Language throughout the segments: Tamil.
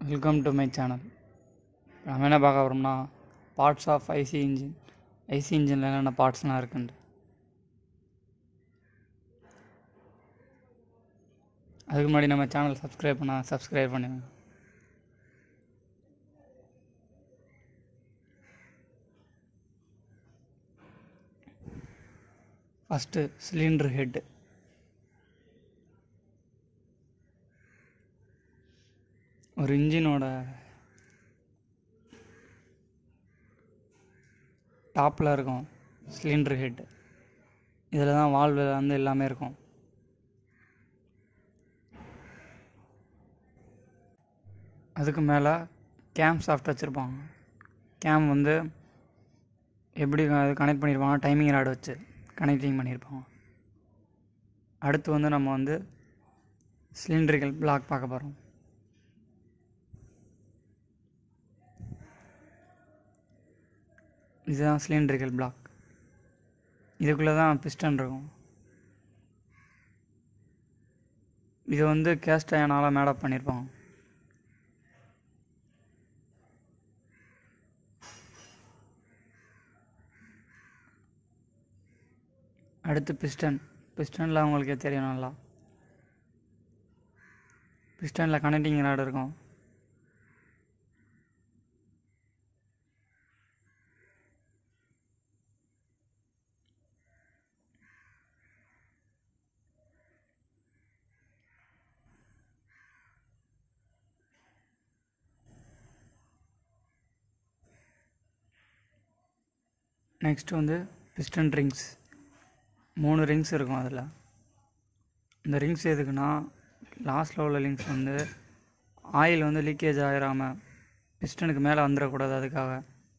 வெல்கம் டு மை சேனல் நம்ம என்ன பார்க்க போகிறோம்னா parts of IC engine IC இன்ஜினில் என்னென்ன பார்ட்ஸ்லாம் இருக்குன்ட்டு அதுக்கு முன்னாடி நம்ம சேனல் சப்ஸ்கிரைப் பண்ணால் சப்ஸ்கிரைப் பண்ணுங்க ஃபஸ்ட்டு சிலிண்டர் ஹெட்டு ஒரு இன்ஜினோட டாப்பில் இருக்கும் சிலிண்டர் ஹெட் இதில் தான் வால்வு வந்து எல்லாமே இருக்கும் அதுக்கு மேலே கேம் சாஃப்ட் வச்சுருப்பாங்க கேம் வந்து எப்படி அது கனெக்ட் பண்ணியிருப்பாங்க டைமிங் ராடு வச்சு கனெக்டிங் பண்ணியிருப்பாங்க அடுத்து வந்து நம்ம வந்து சிலிண்ட்ரிக்கல் பிளாக் பார்க்க போகிறோம் இதுதான் சிலிண்ட்ரிக்கல் பிளாக் இதுக்குள்ளே தான் பிஸ்டன் இருக்கும் இது வந்து கேஸ்ட் அயனால் மேடப் பண்ணியிருப்பாங்க அடுத்து பிஸ்டன் பிஸ்டனில் அவங்களுக்கே தெரியும் நல்லா பிஸ்டனில் கனெக்டிங் ராடு இருக்கும் நெக்ஸ்ட் வந்து பிஸ்டன் ரிங்ஸ் மூணு ரிங்ஸ் இருக்கும் அதில் இந்த ரிங்ஸ் எதுக்குன்னா லாஸ்ட்டில் உள்ள ரிங்ஸ் வந்து ஆயில் வந்து லீக்கேஜ் ஆகிராமல் பிஸ்டனுக்கு மேலே வந்துடக்கூடாது அதுக்காக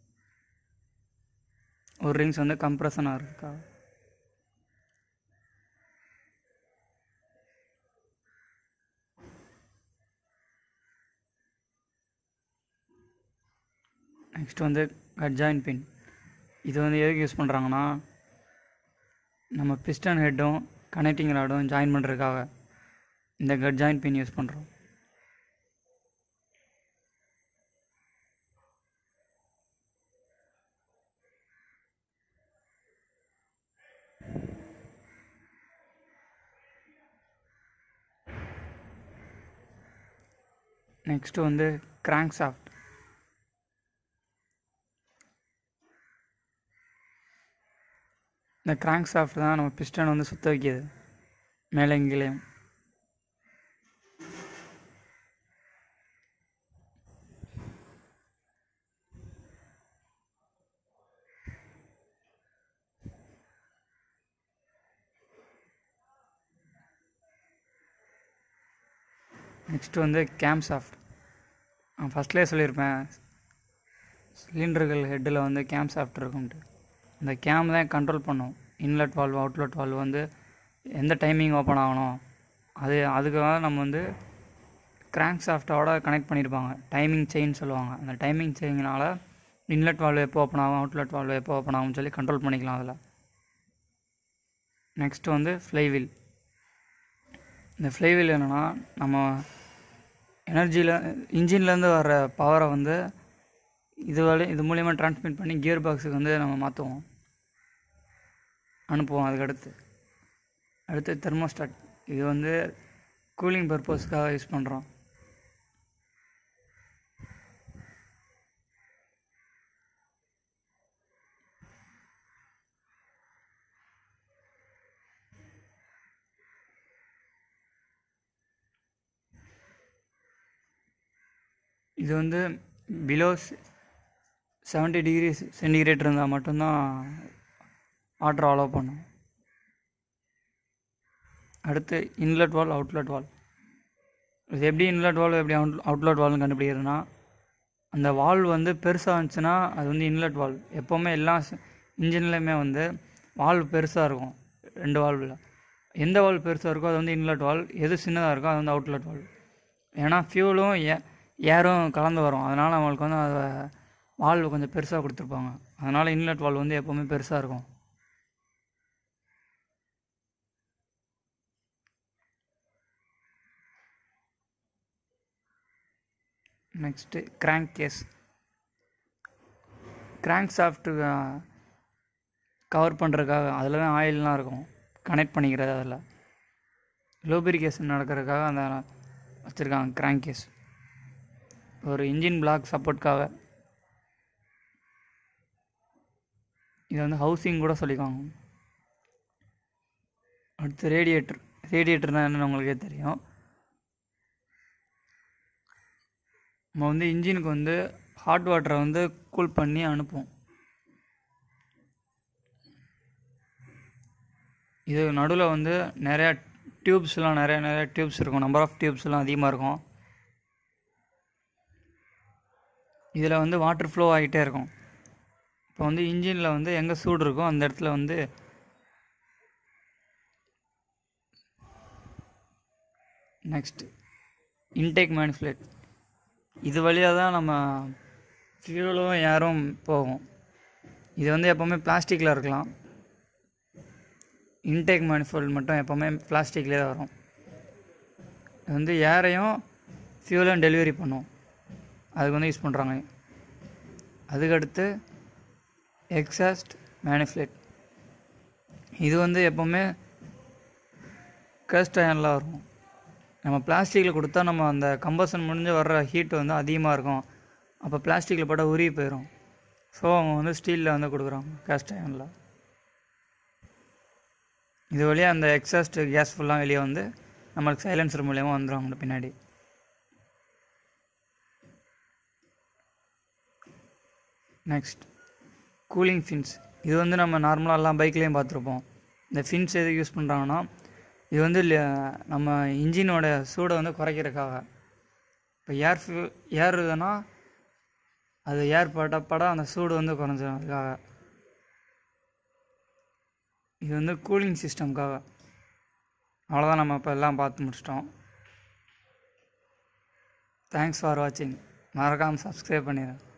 ஒரு ரிங்ஸ் வந்து கம்ப்ரெஷன் ஆகிறதுக்காக நெக்ஸ்ட் வந்து கட்ஜாயின் பின் இது வந்து எதுக்கு யூஸ் பண்ணுறாங்கன்னா நம்ம பிஸ்டன் ஹெட்டும் கனெக்டிங் ராடும் ஜாயின் பண்ணுறதுக்காக இந்த கட் ஜாயின் பின் யூஸ் பண்ணுறோம் நெக்ஸ்ட்டு வந்து கிராங்க் சாஃப்ட் இந்த கிராங்க் சாஃப்ட் தான் நம்ம பிஸ்டன் வந்து சுத்த வைக்கிது மேலே கீழேயும் நெக்ஸ்ட்டு வந்து கேம் சாஃப்ட் நான் ஃபஸ்ட்லேயே சொல்லியிருப்பேன் சிலிண்டர்கள் ஹெட்டில் வந்து கேம் சாஃப்ட் இருக்கும்ட்டு இந்த கேம் தான் கண்ட்ரோல் பண்ணும் இன்லெட் வால்வ் அவுட்லெட் வால்வ் வந்து எந்த டைமிங் ஓப்பன் ஆகணும் அது அதுக்காக நம்ம வந்து கிராங்க் சாஃப்டோட கனெக்ட் பண்ணியிருப்பாங்க டைமிங் செயின் சொல்லுவாங்க அந்த டைமிங் செயினால் இன்லெட் வால்வ் எப்போ ஓப்பன் ஆகும் அவுட்லெட் வால்வ் எப்போ ஓப்பன் ஆகும்னு சொல்லி கண்ட்ரோல் பண்ணிக்கலாம் அதில் நெக்ஸ்ட்டு வந்து ஃப்ளைவில் இந்த ஃப்ளைவில் என்னென்னா நம்ம எனர்ஜியில் இன்ஜின்லேருந்து வர பவரை வந்து இது வழி இது மூலிமா டிரான்ஸ்மிட் பண்ணி கியர் பாக்ஸுக்கு வந்து நம்ம மாற்றுவோம் அனுப்புவோம் அதுக்கடுத்து அடுத்து தெர்மோஸ்டாட் இது வந்து கூலிங் பர்பஸ்க்காக யூஸ் பண்ணுறோம் இது வந்து பிலோ செவன்ட்டி டிகிரி சென்டிகிரேட் இருந்தால் மட்டும்தான் வாட்டர் அலோவ் பண்ணும் அடுத்து இன்லெட் வால் அவுட்லெட் வால் இது எப்படி இன்லெட் வால் எப்படி அவுட் அவுட்லெட் வால்னு கண்டுபிடிக்கிறதுனா அந்த வால்வ் வந்து பெருசாக இருந்துச்சுன்னா அது வந்து இன்லெட் வால்வ் எப்போவுமே எல்லா இன்ஜின்லேயுமே வந்து வால்வ் பெருசாக இருக்கும் ரெண்டு வால்வில் எந்த வால்வ் பெருசாக இருக்கோ அது வந்து இன்லெட் வால்வ் எது சின்னதாக இருக்கோ அது வந்து அவுட்லெட் வால்வ் ஏன்னா ஃபியூலும் ஏ ஏரும் கலந்து வரும் அதனால் அவங்களுக்கு வந்து அதை வால்வு கொஞ்சம் பெருசாக கொடுத்துருப்பாங்க அதனால் இன்லெட் வால்வ் வந்து எப்போவுமே பெருசாக இருக்கும் next crank case crank shaft cover பண்ணுறதுக்காக அதில் தான் ஆயிலெலாம் இருக்கும் கனெக்ட் பண்ணிக்கிறது அதில் லூபிரிகேஷன் நடக்கிறதுக்காக அந்த வச்சுருக்காங்க கிராங்க் கேஸ் ஒரு இன்ஜின் பிளாக் சப்போர்ட்காக இது வந்து ஹவுசிங் கூட சொல்லிக்குவாங்க அடுத்து ரேடியேட்டர் ரேடியேட்டர்னால் என்னென்னு உங்களுக்கே தெரியும் நம்ம வந்து இன்ஜினுக்கு வந்து ஹாட் வாட்டரை வந்து கூல் பண்ணி அனுப்புவோம் இது நடுவில் வந்து நிறையா டியூப்ஸ்லாம் நிறைய நிறைய டியூப்ஸ் இருக்கும் நம்பர் ஆஃப் டியூப்ஸ்லாம் அதிகமாக இருக்கும் இதில் வந்து வாட்டர் ஃப்ளோ ஆகிட்டே இருக்கும் இப்போ வந்து இன்ஜினில் வந்து எங்கே சூடு இருக்கோ அந்த இடத்துல வந்து நெக்ஸ்ட் இன்டேக் மேனிஃப்ளேட் இது வழியாக தான் நம்ம ஃபியூலும் ஏரும் போகும் இது வந்து எப்போவுமே பிளாஸ்டிக்கில் இருக்கலாம் இன்டேக் மேனிஃபோல்ட் மட்டும் எப்போவுமே பிளாஸ்டிக்லேயே தான் வரும் இது வந்து ஏரையும் ஃபியூலும் டெலிவரி பண்ணும் அதுக்கு வந்து யூஸ் பண்ணுறாங்க அதுக்கடுத்து எக்ஸாஸ்ட் மேனிஃப்ளேட் இது வந்து எப்போவுமே கேஸ்ட் அயனில் வரும் நம்ம பிளாஸ்டிக்கில் கொடுத்தா நம்ம அந்த கம்பஷன் முடிஞ்சு வர்ற ஹீட் வந்து அதிகமாக இருக்கும் அப்போ பிளாஸ்டிக்கில் போட்டால் உருகி போயிடும் ஸோ அவங்க வந்து ஸ்டீலில் வந்து கொடுக்குறாங்க கேஸ்ட் அயனில் இது வழியாக அந்த எக்ஸாஸ்ட் கேஸ் ஃபுல்லாக வெளியே வந்து நம்மளுக்கு சைலன்சர் மூலியமாக வந்துடும் பின்னாடி நெக்ஸ்ட் கூலிங் ஃபின்ஸ் இது வந்து நம்ம நார்மலாக எல்லாம் பைக்லேயும் பார்த்துருப்போம் இந்த ஃபின்ஸ் எதுக்கு யூஸ் பண்ணுறாங்கன்னா இது வந்து நம்ம இன்ஜினோட சூடை வந்து குறைக்கிறதுக்காக இப்போ ஏர் ஃபியூ ஏர் இதுன்னா அது ஏர் பட பட அந்த சூடு வந்து குறைஞ்சிடும் அதுக்காக இது வந்து கூலிங் சிஸ்டம்காக அவ்வளோதான் நம்ம இப்போ எல்லாம் பார்த்து முடிச்சிட்டோம் தேங்க்ஸ் ஃபார் வாட்சிங் மறக்காமல் சப்ஸ்கிரைப் பண்ணிடுறேன்